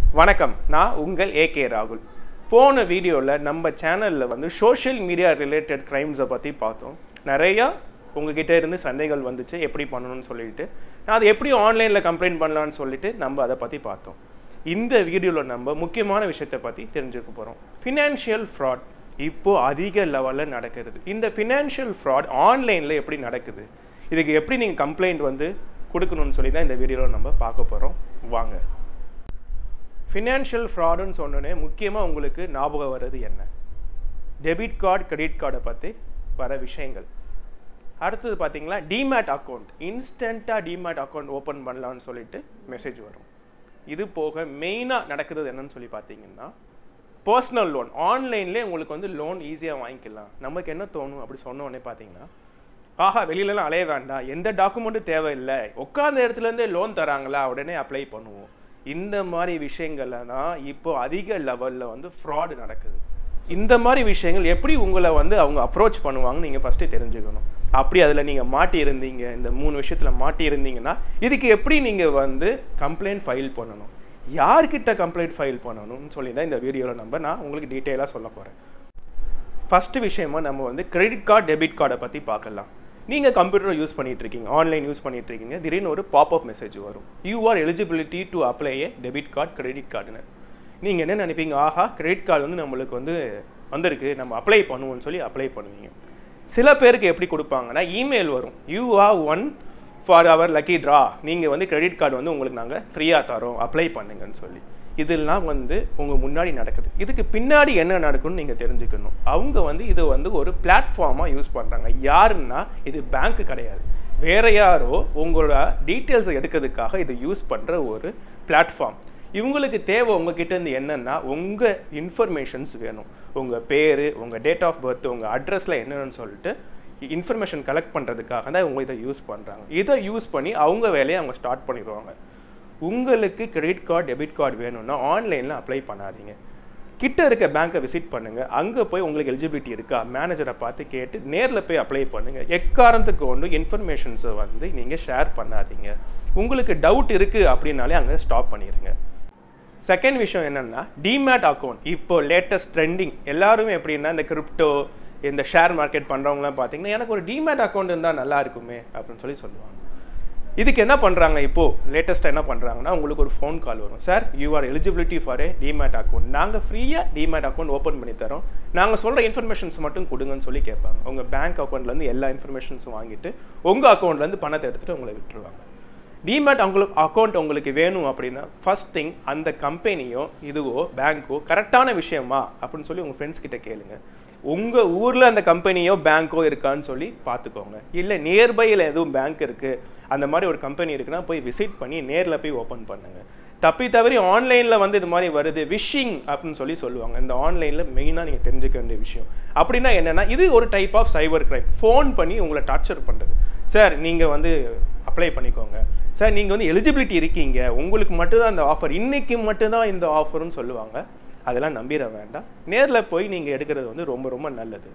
வணக்கம் நான் உங்கள் ஏகே ராகுல் போன வீடியோவில் நம்ம சேனலில் வந்து சோஷியல் மீடியா ரிலேட்டட் க்ரைம்ஸை பற்றி பார்த்தோம் நிறையா உங்ககிட்ட இருந்து சந்தேகங்கள் வந்துச்சு எப்படி பண்ணணும்னு சொல்லிட்டு நான் அதை எப்படி ஆன்லைனில் கம்ப்ளைண்ட் பண்ணலான்னு சொல்லிட்டு நம்ம அதை பற்றி பார்த்தோம் இந்த வீடியோவில் நம்ம முக்கியமான விஷயத்தை பற்றி தெரிஞ்சுக்க போகிறோம் ஃபினான்ஷியல் ஃப்ராட் இப்போ அதிக லெவலில் நடக்கிறது இந்த ஃபினான்ஷியல் ஃப்ராட் ஆன்லைனில் எப்படி நடக்குது இதுக்கு எப்படி நீங்கள் கம்ப்ளைண்ட் வந்து கொடுக்கணும்னு சொல்லி தான் இந்த வீடியோவில் நம்ம பார்க்க போகிறோம் வாங்க ஃபினான்ஷியல் ஃப்ராடுன்னு சொன்னோன்னே முக்கியமாக உங்களுக்கு ஞாபகம் வர்றது என்ன டெபிட் கார்டு கிரெடிட் கார்டை பற்றி வர விஷயங்கள் அடுத்தது பார்த்தீங்களா டிமேட் அக்கௌண்ட் இன்ஸ்டண்ட்டாக டிமேட் அக்கௌண்ட் ஓப்பன் பண்ணலான்னு சொல்லிட்டு மெசேஜ் வரும் இது போக மெயினாக நடக்கிறது என்னன்னு சொல்லி பார்த்தீங்கன்னா பர்சனல் லோன் ஆன்லைன்லேயே உங்களுக்கு வந்து லோன் ஈஸியாக வாங்கிக்கலாம் நமக்கு என்ன தோணும் அப்படி சொன்ன உடனே பார்த்தீங்கன்னா ஆஹா வெளியிலலாம் அலைய வேண்டாம் எந்த டாக்குமெண்ட்டும் தேவையில்லை உட்காந்த இடத்துலேருந்தே லோன் தராங்களா உடனே அப்ளை பண்ணுவோம் இந்த மாதிரி விஷயங்கள்ல தான் இப்போ அதிக லெவலில் வந்து ஃப்ராடு நடக்குது இந்த மாதிரி விஷயங்கள் எப்படி உங்களை வந்து அவங்க அப்ரோச் பண்ணுவாங்கன்னு நீங்கள் ஃபஸ்ட்டு தெரிஞ்சுக்கணும் அப்படி அதில் நீங்கள் மாட்டி இருந்தீங்க இந்த மூணு விஷயத்தில் மாட்டி இருந்தீங்கன்னா இதுக்கு எப்படி நீங்கள் வந்து கம்ப்ளைண்ட் ஃபைல் பண்ணணும் யார்கிட்ட கம்ப்ளைண்ட் ஃபைல் பண்ணணும்னு சொல்லி தான் இந்த வீடியோவில் நம்ம நான் உங்களுக்கு டீட்டெயிலாக சொல்ல போகிறேன் ஃபஸ்ட்டு விஷயமா நம்ம வந்து கிரெடிட் கார்டு டெபிட் கார்டை பற்றி பார்க்கலாம் நீங்கள் கம்ப்யூட்டர் யூஸ் பண்ணிட்டு இருக்கீங்க ஆன்லைன் யூஸ் பண்ணிட்டு இருக்கீங்க திடீர்னு ஒரு பாப்அப் மெசேஜ் வரும் you are eligibility to apply a debit card credit கார்டுன்னு நீங்கள் என்ன நினைப்பீங்க ஆஹா கிரெடிட் கார்டு வந்து நம்மளுக்கு வந்து வந்திருக்கு நம்ம அப்ளை பண்ணுவோம்னு சொல்லி அப்ளை பண்ணுவீங்க சில பேருக்கு எப்படி கொடுப்பாங்கன்னா இமெயில் வரும் you are won for our lucky draw நீங்கள் வந்து கிரெடிட் கார்டு வந்து உங்களுக்கு நாங்கள் ஃப்ரீயாக தரோம் அப்ளை பண்ணுங்கன்னு சொல்லி இதெல்லாம் வந்து உங்கள் முன்னாடி நடக்குது இதுக்கு பின்னாடி என்ன நடக்கும்னு நீங்கள் தெரிஞ்சுக்கணும் அவங்க வந்து இது வந்து ஒரு பிளாட்ஃபார்மாக யூஸ் பண்ணுறாங்க யாருன்னா இது பேங்க் கிடையாது வேற யாரோ உங்களோட டீட்டெயில்ஸை எடுக்கிறதுக்காக இது யூஸ் பண்ணுற ஒரு பிளாட்ஃபார்ம் இவங்களுக்கு தேவை உங்ககிட்ட இருந்து என்னன்னா உங்கள் இன்ஃபர்மேஷன்ஸ் வேணும் உங்கள் பேர் உங்கள் டேட் ஆஃப் பர்த் உங்கள் அட்ரஸில் என்னன்னு சொல்லிட்டு இன்ஃபர்மேஷன் கலெக்ட் பண்ணுறதுக்காக தான் இவங்க இதை யூஸ் பண்ணுறாங்க இதை யூஸ் பண்ணி அவங்க வேலையை அவங்க ஸ்டார்ட் பண்ணிடுவாங்க உங்களுக்கு கிரெடிட் கார்டு டெபிட் கார்டு வேணும்னா ஆன்லைனில் அப்ளை பண்ணாதீங்க கிட்ட இருக்க பேங்க்கை விசிட் பண்ணுங்க அங்கே போய் உங்களுக்கு எலிஜிபிலிட்டி இருக்கா மேனேஜரை பார்த்து கேட்டு நேரில் போய் அப்ளை பண்ணுங்க எக்காரணத்துக்கு ஒன்று இன்ஃபர்மேஷன்ஸை வந்து நீங்கள் ஷேர் பண்ணாதீங்க உங்களுக்கு டவுட் இருக்குது அப்படின்னாலே அங்கே ஸ்டாப் பண்ணிடுங்க செகண்ட் விஷயம் என்னன்னா டிமேட் அக்கௌண்ட் இப்போ லேட்டஸ்ட் ட்ரெண்டிங் எல்லாருமே எப்படின்னா இந்த கிரிப்டோ இந்த ஷேர் மார்க்கெட் பண்ணுறவங்களாம் பார்த்தீங்கன்னா எனக்கு ஒரு டிமேட் அக்கௌண்ட் இருந்தால் நல்லா இருக்குமே அப்படின்னு சொல்லி சொல்லுவாங்க இதுக்கு என்ன பண்ணுறாங்க இப்போது லேட்டஸ்ட்டாக என்ன பண்ணுறாங்கன்னா உங்களுக்கு ஒரு ஃபோன் கால் வரும் sir you are eligibility for a demat account நாங்கள் ஃப்ரீயாக டிமேட் அக்கௌண்ட் ஓப்பன் பண்ணி தரோம் நாங்கள் சொல்கிற இன்ஃபர்மேஷன்ஸ் மட்டும் கொடுங்கன்னு சொல்லி கேட்பாங்க உங்கள் பேங்க் அக்கௌண்ட்லேருந்து எல்லா இன்ஃபர்மேஷன்ஸும் வாங்கிட்டு உங்கள் அக்கௌண்ட்லேருந்து பணத்தை எடுத்துகிட்டு உங்களை விட்டுருவாங்க டிமேட் உங்களுக்கு அக்கௌண்ட் உங்களுக்கு வேணும் அப்படின்னா ஃபர்ஸ்ட் திங் அந்த கம்பெனியோ இதுவோ பேங்க்கோ கரெக்டான விஷயமா அப்படின்னு சொல்லி உங்கள் ஃப்ரெண்ட்ஸ் கிட்ட கேளுங்க உங்கள் ஊரில் அந்த கம்பெனியோ பேங்க்கோ இருக்கான்னு சொல்லி பார்த்துக்கோங்க இல்லை நியர்பையில் எதுவும் பேங்க் இருக்குது அந்த மாதிரி ஒரு கம்பெனி இருக்குன்னா போய் விசிட் பண்ணி நேரில் போய் ஓப்பன் பண்ணுங்கள் தப்பி தவறி ஆன்லைனில் வந்து இது மாதிரி வருது விஷிங் அப்படின்னு சொல்லி சொல்லுவாங்க இந்த ஆன்லைனில் மெயினாக நீங்கள் தெரிஞ்சுக்க வேண்டிய விஷயம் அப்படின்னா என்னென்னா இது ஒரு type of cyber crime phone பண்ணி உங்களை டார்ச்சர் பண்ணுறது சார் நீங்கள் வந்து அப்ளை பண்ணிக்கோங்க சார் நீங்கள் வந்து எலிஜிபிலிட்டி இருக்கீங்க உங்களுக்கு மட்டும்தான் இந்த ஆஃபர் இன்னைக்கு மட்டும்தான் இந்த ஆஃபர்னு சொல்லுவாங்க அதெல்லாம் நம்பிட வேண்டாம் நேரில் போய் நீங்கள் எடுக்கிறது வந்து ரொம்ப ரொம்ப நல்லது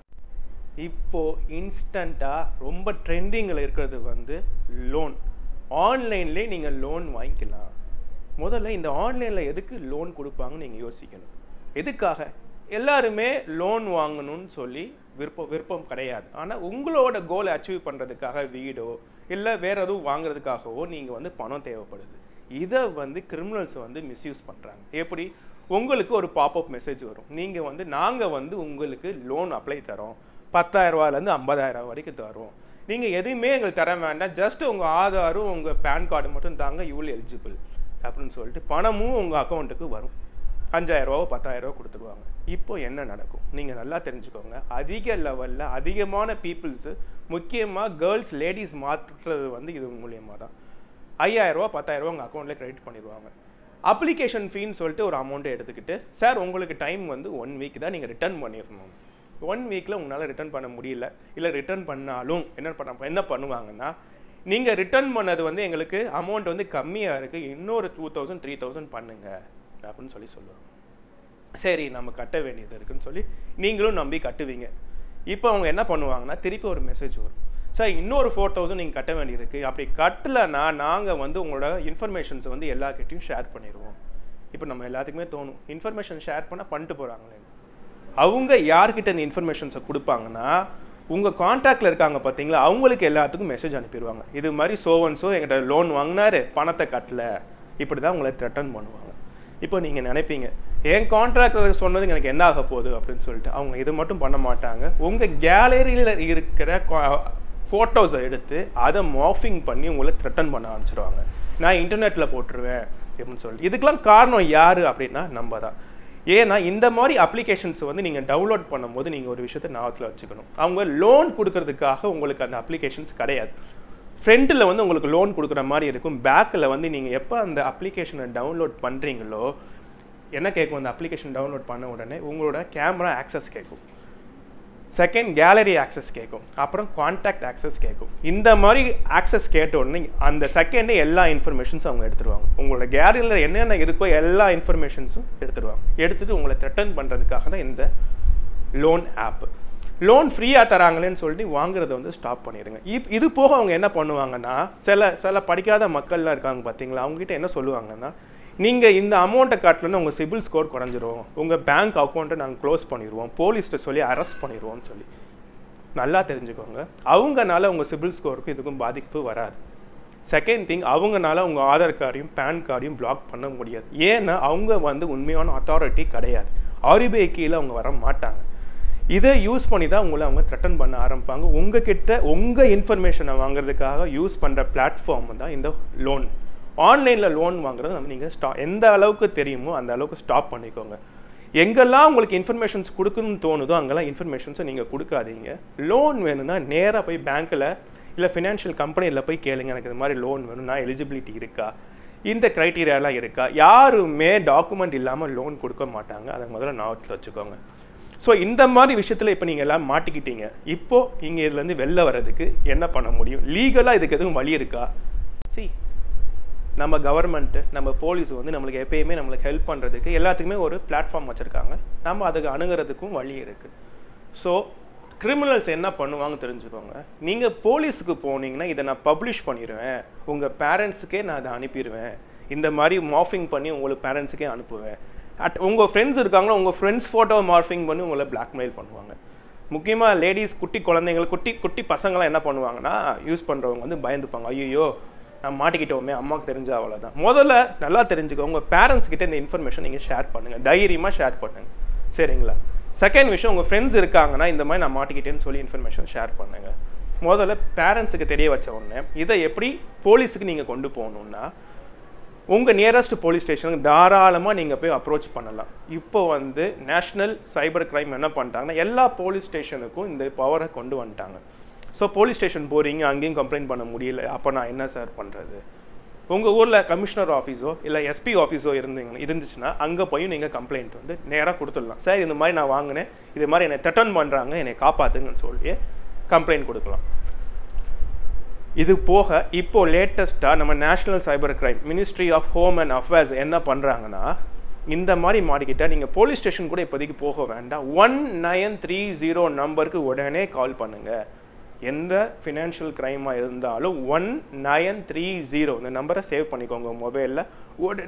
இப்போ இன்ஸ்டண்ட்டாக ரொம்ப ட்ரெண்டிங்கில் இருக்கிறது வந்து லோன் ஆன்லைன்லேயே நீங்கள் லோன் வாங்கிக்கலாம் முதல்ல இந்த ஆன்லைனில் எதுக்கு லோன் கொடுப்பாங்கன்னு நீங்கள் யோசிக்கணும் எதுக்காக எல்லாருமே லோன் வாங்கணும்னு சொல்லி விருப்பம் விருப்பம் கிடையாது ஆனால் உங்களோட கோலை அச்சீவ் பண்ணுறதுக்காக வீடோ இல்லை வேற எதுவும் வாங்குறதுக்காகவோ நீங்கள் வந்து பணம் தேவைப்படுது இதை வந்து கிரிமினல்ஸ் வந்து மிஸ்யூஸ் பண்ணுறாங்க எப்படி உங்களுக்கு ஒரு பாப்அப் மெசேஜ் வரும் நீங்கள் வந்து நாங்கள் வந்து உங்களுக்கு லோன் அப்ளை தரோம் பத்தாயிரம் ரூபாயிலேருந்து ஐம்பதாயிரம் வரைக்கும் தரோம் நீங்கள் எதுவுமே எங்களுக்கு தர வேண்டாம் ஜஸ்ட் உங்கள் ஆதாரும் உங்கள் பேன் கார்டு மட்டும் தாங்க இவ்வளோ எலிஜிபிள் அப்படின்னு சொல்லிட்டு பணமும் உங்கள் அக்கௌண்ட்டுக்கு வரும் அஞ்சாயிரரூவா பத்தாயிரரூவா கொடுத்துருவாங்க இப்போ என்ன நடக்கும் நீங்கள் நல்லா தெரிஞ்சுக்கோங்க அதிக லெவலில் அதிகமான பீப்புள்ஸு முக்கியமாக கேர்ள்ஸ் லேடிஸ் மாற்றுறது வந்து இது மூலியமாக தான் ஐயாயிரரூவா பத்தாயிரரூவா உங்கள் அக்கௌண்ட்டில் கிரெடிட் பண்ணிடுவாங்க அப்ளிகேஷன் ஃபீன்னு சொல்லிட்டு ஒரு அமௌண்ட்டை எடுத்துக்கிட்டு சார் உங்களுக்கு டைம் வந்து ஒன் வீக் தான் நீங்கள் ரிட்டர்ன் பண்ணிடணும் ஒன் வீக்கில் உங்களால் ரிட்டர்ன் பண்ண முடியல இல்லை ரிட்டர்ன் பண்ணாலும் என்ன பண்ண என்ன பண்ணுவாங்கன்னா நீங்கள் ரிட்டர்ன் பண்ணது வந்து எங்களுக்கு அமௌண்ட் வந்து கம்மியாக இருக்குது இன்னொரு டூ தௌசண்ட் த்ரீ தௌசண்ட் பண்ணுங்க அப்படின்னு சொல்லி சொல்லுவாங்க சரி நம்ம கட்ட வேண்டியது இருக்குன்னு சொல்லி நீங்களும் நம்பி கட்டுவீங்க இப்போ அவங்க என்ன பண்ணுவாங்கன்னா திருப்பி ஒரு மெசேஜ் வரும் சார் இன்னொரு ஃபோர் தௌசண்ட் நீங்கள் கட்ட வேண்டியிருக்கு அப்படி கட்டலைன்னா நாங்கள் வந்து உங்களோட இன்ஃபர்மேஷன்ஸை வந்து எல்லார்கிட்டையும் ஷேர் பண்ணிடுவோம் இப்போ நம்ம எல்லாத்துக்குமே தோணும் இன்ஃபர்மேஷன் ஷேர் பண்ண பண்ணிட்டு போகிறாங்களே அவங்க யார்கிட்ட இந்த இன்ஃபர்மேஷன்ஸை கொடுப்பாங்கன்னா உங்கள் காண்டாக்டில் இருக்காங்க பார்த்தீங்களா அவங்களுக்கு எல்லாத்துக்கும் மெசேஜ் அனுப்பிடுவாங்க இது மாதிரி சோவன் ஸோ எங்கிட்ட லோன் வாங்கினாரு பணத்தை கட்டல இப்படி தான் உங்களை த்ரெட்டன் பண்ணுவாங்க இப்போ நீங்கள் நினைப்பீங்க என் கான்ட்ராக்டர் சொன்னது எனக்கு என்ன ஆக போகுது அப்படின்னு சொல்லிட்டு அவங்க இது மட்டும் பண்ண மாட்டாங்க உங்கள் கேலரியில் இருக்கிற ஃபோட்டோஸை எடுத்து அதை மார்ஃபிங் பண்ணி உங்களை த்ரெட்டன் பண்ண ஆரம்பிச்சிடுவாங்க நான் இன்டர்நெட்டில் போட்டுருவேன் அப்படின்னு சொல்லி இதுக்கெல்லாம் காரணம் யார் அப்படின்னா நம்ம தான் ஏன்னா இந்த மாதிரி அப்ளிகேஷன்ஸ் வந்து நீங்கள் டவுன்லோட் பண்ணும்போது நீங்கள் ஒரு விஷயத்தை ஞாபகத்தில் வச்சுக்கணும் அவங்க லோன் கொடுக்கறதுக்காக உங்களுக்கு அந்த அப்ளிகேஷன்ஸ் கிடையாது ஃப்ரண்ட்டில் வந்து உங்களுக்கு லோன் கொடுக்குற மாதிரி இருக்கும் பேக்கில் வந்து நீங்கள் எப்போ அந்த அப்ளிகேஷனை டவுன்லோட் பண்ணுறீங்களோ என்ன கேட்கும் அந்த அப்ளிகேஷன் டவுன்லோட் பண்ண உடனே உங்களோட கேமரா ஆக்சஸ் கேட்கும் செகண்ட் கேலரி ஆக்சஸ் கேட்கும் அப்புறம் கான்டாக்ட் ஆக்சஸ் கேட்கும் இந்த மாதிரி ஆக்சஸ் கேட்ட உடனே அந்த செகண்டே எல்லா இன்ஃபர்மேஷன்ஸும் அவங்க எடுத்துருவாங்க உங்களோட கேலரியில் என்னென்ன இருக்கோ எல்லா இன்ஃபர்மேஷன்ஸும் எடுத்துருவாங்க எடுத்துட்டு உங்களை த்ரெட்டன் பண்ணுறதுக்காக தான் இந்த லோன் ஆப் லோன் ஃப்ரீயாக தராங்களேன்னு சொல்லிட்டு வாங்குறத வந்து ஸ்டாப் பண்ணிடுங்க இப் இது போக அவங்க என்ன பண்ணுவாங்கன்னா சில சில படிக்காத மக்கள்லாம் இருக்காங்க பார்த்தீங்களா அவங்ககிட்ட என்ன சொல்லுவாங்கன்னா நீங்கள் இந்த அமௌண்ட்டை காட்டலன்னு உங்கள் சிபில் ஸ்கோர் குறைஞ்சிரும் உங்கள் பேங்க் அக்கௌண்ட்டை நாங்கள் க்ளோஸ் பண்ணிடுவோம் போலீஸ்கிட்ட சொல்லி அரெஸ்ட் பண்ணிடுவோம்னு சொல்லி நல்லா தெரிஞ்சுக்கோங்க அவங்கனால உங்கள் சிபில் ஸ்கோருக்கு இதுக்கும் பாதிப்பு வராது செகண்ட் திங் அவங்கனால உங்கள் ஆதார் கார்டையும் பேன் கார்டையும் பிளாக் பண்ண முடியாது ஏன்னா அவங்க வந்து உண்மையான அத்தாரிட்டி கிடையாது ஆர்பிஐ கீழே அவங்க வர மாட்டாங்க இதை யூஸ் பண்ணி தான் உங்களை அவங்க த்ரெட்டன் பண்ண ஆரம்பிப்பாங்க உங்ககிட்ட உங்கள் இன்ஃபர்மேஷனை வாங்குறதுக்காக யூஸ் பண்ணுற பிளாட்ஃபார்ம் தான் இந்த லோன் ஆன்லைனில் லோன் வாங்குறது நம்ம நீங்கள் ஸ்டா எந்த அளவுக்கு தெரியுமோ அந்த அளவுக்கு ஸ்டாப் பண்ணிக்கோங்க எங்கெல்லாம் உங்களுக்கு இன்ஃபர்மேஷன்ஸ் கொடுக்கணும்னு தோணுதோ அங்கெல்லாம் இன்ஃபர்மேஷன்ஸை நீங்கள் கொடுக்காதீங்க லோன் வேணும்னா நேராக போய் பேங்க்கில் இல்லை ஃபினான்ஷியல் கம்பெனியில் போய் கேளுங்க எனக்கு இது மாதிரி லோன் வேணும் நான் எலிஜிபிலிட்டி இருக்கா இந்த க்ரைட்டீரியாலாம் இருக்கா யாருமே டாக்குமெண்ட் இல்லாமல் லோன் கொடுக்க மாட்டாங்க அதை முதல்ல ஞாபகத்தில் வச்சுக்கோங்க ஸோ இந்த மாதிரி விஷயத்தில் இப்போ நீங்கள் எல்லாம் மாட்டிக்கிட்டீங்க இப்போ நீங்கள் இதுலேருந்து வெளில வர்றதுக்கு என்ன பண்ண முடியும் லீகலாக இதுக்கு எதுவும் வழி இருக்கா சி நம்ம கவர்மெண்ட்டு நம்ம போலீஸ் வந்து நம்மளுக்கு எப்பயுமே நம்மளுக்கு ஹெல்ப் பண்ணுறதுக்கு எல்லாத்துக்குமே ஒரு பிளாட்ஃபார்ம் வச்சுருக்காங்க நம்ம அதுக்கு அணுகிறதுக்கும் வழி இருக்குது ஸோ கிரிமினல்ஸ் என்ன பண்ணுவாங்க தெரிஞ்சுக்கோங்க நீங்கள் போலீஸுக்கு போனீங்கன்னா இதை நான் பப்ளிஷ் பண்ணிடுவேன் உங்கள் பேரண்ட்ஸுக்கே நான் அதை அனுப்பிடுவேன் இந்த மாதிரி மார்ஃபிங் பண்ணி உங்களுக்கு பேரண்ட்ஸுக்கே அனுப்புவேன் அட் உங்கள் ஃப்ரெண்ட்ஸ் இருக்காங்களோ உங்கள் ஃப்ரெண்ட்ஸ் ஃபோட்டோ மார்ஃபிங் பண்ணி உங்களை பிளாக்மெயில் பண்ணுவாங்க முக்கியமாக லேடிஸ் குட்டி குழந்தைங்கள் குட்டி குட்டி பசங்களாம் என்ன பண்ணுவாங்கன்னா யூஸ் பண்ணுறவங்க வந்து பயந்துப்பாங்க ஐயோ நான் மாட்டிக்கிட்டோமே அம்மாவுக்கு தெரிஞ்ச அவ்வளோதான் முதல்ல நல்லா தெரிஞ்சுக்கோ உங்கள் பேரண்ட்ஸ் கிட்ட இந்த இன்ஃபர்மேஷன் நீங்கள் ஷேர் பண்ணுங்கள் தைரியமாக ஷேர் பண்ணுங்கள் சரிங்களா செகண்ட் விஷயம் உங்கள் ஃப்ரெண்ட்ஸ் இருக்காங்கன்னா இந்த மாதிரி நான் மாட்டிக்கிட்டேன்னு சொல்லி இன்ஃபர்மேஷன் ஷேர் பண்ணுங்கள் முதல்ல பேரண்ட்ஸுக்கு தெரிய வச்ச உடனே இதை எப்படி போலீஸுக்கு நீங்கள் கொண்டு போகணுன்னா உங்கள் நியரஸ்ட் போலீஸ் ஸ்டேஷனுக்கு தாராளமாக நீங்கள் போய் அப்ரோச் பண்ணலாம் இப்போ வந்து நேஷ்னல் சைபர் கிரைம் என்ன பண்ணிட்டாங்கன்னா எல்லா போலீஸ் ஸ்டேஷனுக்கும் இந்த பவரை கொண்டு வந்துட்டாங்க ஸோ போலீஸ் ஸ்டேஷன் போகிறீங்க அங்கேயும் கம்ப்ளைண்ட் பண்ண முடியல அப்போ நான் என்ன சார் பண்ணுறது உங்கள் ஊரில் கமிஷனர் ஆஃபீஸோ இல்லை எஸ்பி ஆஃபீஸோ இருந்தீங்க இருந்துச்சுன்னா அங்கே போய் நீங்கள் கம்ப்ளைண்ட் வந்து நேராக கொடுத்துடலாம் சார் இந்த மாதிரி நான் வாங்கினேன் இது மாதிரி என்னை த்ரெட்டன் பண்ணுறாங்க என்னை காப்பாற்றுங்கன்னு சொல்லி கம்ப்ளைண்ட் கொடுக்கலாம் இது போக இப்போ லேட்டஸ்ட்டாக நம்ம national cyber crime ministry of home and affairs என்ன பண்ணுறாங்கன்னா இந்த மாதிரி மாட்டிக்கிட்டா நீங்கள் போலீஸ் ஸ்டேஷன் கூட இப்போதைக்கு போக வேண்டாம் ஒன் நயன் த்ரீ ஜீரோ நம்பருக்கு உடனே கால் பண்ணுங்கள் எந்த ஃபினான்ஷியல் க்ரைமாக இருந்தாலும் ஒன் நயன் த்ரீ ஜீரோ இந்த நம்பரை சேவ் பண்ணிக்கோங்க மொபைலில் உடனே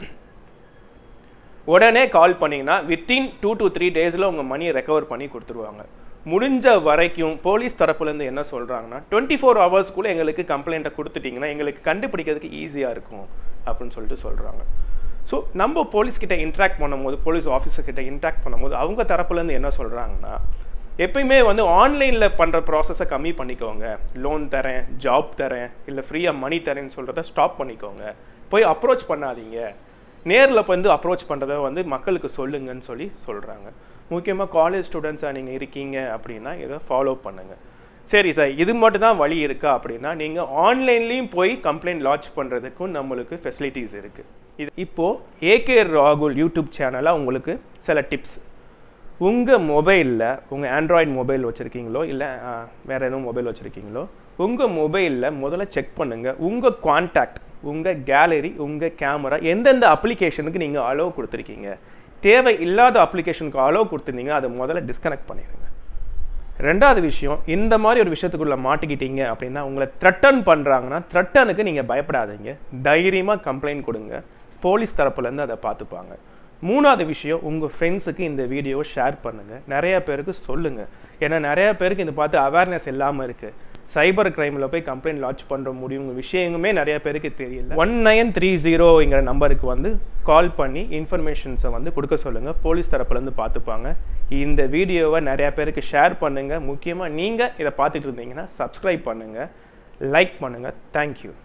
உடனே கால் பண்ணிங்கன்னா வித்தின் டூ டு த்ரீ டேஸில் உங்கள் மணியை ரெக்கவர் பண்ணி கொடுத்துருவாங்க முடிஞ்ச வரைக்கும் போலீஸ் தரப்புலேருந்து என்ன சொல்கிறாங்கன்னா டுவெண்ட்டி ஃபோர் ஹவர்ஸ்க்குள்ளே எங்களுக்கு கம்ப்ளைண்ட்டை கொடுத்துட்டிங்கன்னா எங்களுக்கு கண்டுபிடிக்கிறதுக்கு ஈஸியாக இருக்கும் அப்படின்னு சொல்லிட்டு சொல்கிறாங்க ஸோ நம்ம போலீஸ் கிட்ட இன்ட்ராக்ட் பண்ணும்போது போலீஸ் ஆஃபீஸர் கிட்ட இன்ட்ராக்ட் பண்ணும்போது அவங்க தரப்புலேருந்து என்ன சொல்கிறாங்கன்னா எப்பயுமே வந்து ஆன்லைனில் பண்ணுற ப்ராசஸை கம்மி பண்ணிக்கோங்க லோன் தரேன் ஜாப் தரேன் இல்லை ஃப்ரீயாக மணி தரேன்னு சொல்கிறத ஸ்டாப் பண்ணிக்கோங்க போய் அப்ரோச் பண்ணாதீங்க நேரில் வந்து அப்ரோச் பண்ணுறத வந்து மக்களுக்கு சொல்லுங்கன்னு சொல்லி சொல்கிறாங்க முக்கியமாக காலேஜ் ஸ்டூடெண்ட்ஸாக நீங்கள் இருக்கீங்க அப்படின்னா இதை ஃபாலோ பண்ணுங்கள் சரி சார் இது மட்டும் தான் வழி இருக்கா அப்படின்னா நீங்கள் ஆன்லைன்லேயும் போய் கம்ப்ளைண்ட் லான்ச் பண்ணுறதுக்கும் நம்மளுக்கு ஃபெசிலிட்டிஸ் இருக்குது இது இப்போது ஏகே ராகுல் யூடியூப் சேனலாக உங்களுக்கு சில டிப்ஸ் உங்கள் மொபைலில் உங்கள் ஆண்ட்ராய்டு மொபைல் வச்சுருக்கீங்களோ இல்லை வேறு எதுவும் மொபைல் வச்சுருக்கீங்களோ உங்கள் மொபைலில் முதல்ல செக் பண்ணுங்கள் உங்கள் கான்டாக்ட் உங்கள் கேலரி உங்கள் கேமரா எந்தெந்த அப்ளிகேஷனுக்கு நீங்கள் அலோவ் கொடுத்துருக்கீங்க தேவை இல்லாத அப்ளிகேஷனுக்கு அலோவ் கொடுத்துருந்தீங்க அதை முதல்ல டிஸ்கனெக்ட் பண்ணிடுங்க ரெண்டாவது விஷயம் இந்த மாதிரி ஒரு விஷயத்துக்குள்ளே மாட்டிக்கிட்டீங்க அப்படின்னா உங்களை த்ரெட்டன் பண்ணுறாங்கன்னா த்ரெட்டனுக்கு நீங்கள் பயப்படாதீங்க தைரியமாக கம்ப்ளைண்ட் கொடுங்க போலீஸ் தரப்புலேருந்து அதை பார்த்துப்பாங்க மூணாவது விஷயம் உங்கள் ஃப்ரெண்ட்ஸுக்கு இந்த வீடியோவை ஷேர் பண்ணுங்கள் நிறைய பேருக்கு சொல்லுங்கள் ஏன்னா நிறைய பேருக்கு இதை பார்த்து அவேர்னஸ் இல்லாமல் இருக்குது சைபர் கிரைமில் போய் கம்ப்ளைண்ட் லான்ச் பண்ணுற முடியும் விஷயங்களுமே நிறைய பேருக்கு தெரியல ஒன் நைன் த்ரீ ஜீரோங்கிற நம்பருக்கு வந்து கால் பண்ணி இன்ஃபர்மேஷன்ஸை வந்து கொடுக்க சொல்லுங்கள் போலீஸ் தரப்புலேருந்து பார்த்துப்பாங்க இந்த வீடியோவை நிறைய பேருக்கு ஷேர் பண்ணுங்கள் முக்கியமாக நீங்கள் இதை பார்த்துட்டு இருந்தீங்கன்னா சப்ஸ்கிரைப் பண்ணுங்கள் லைக் பண்ணுங்கள் தேங்க்யூ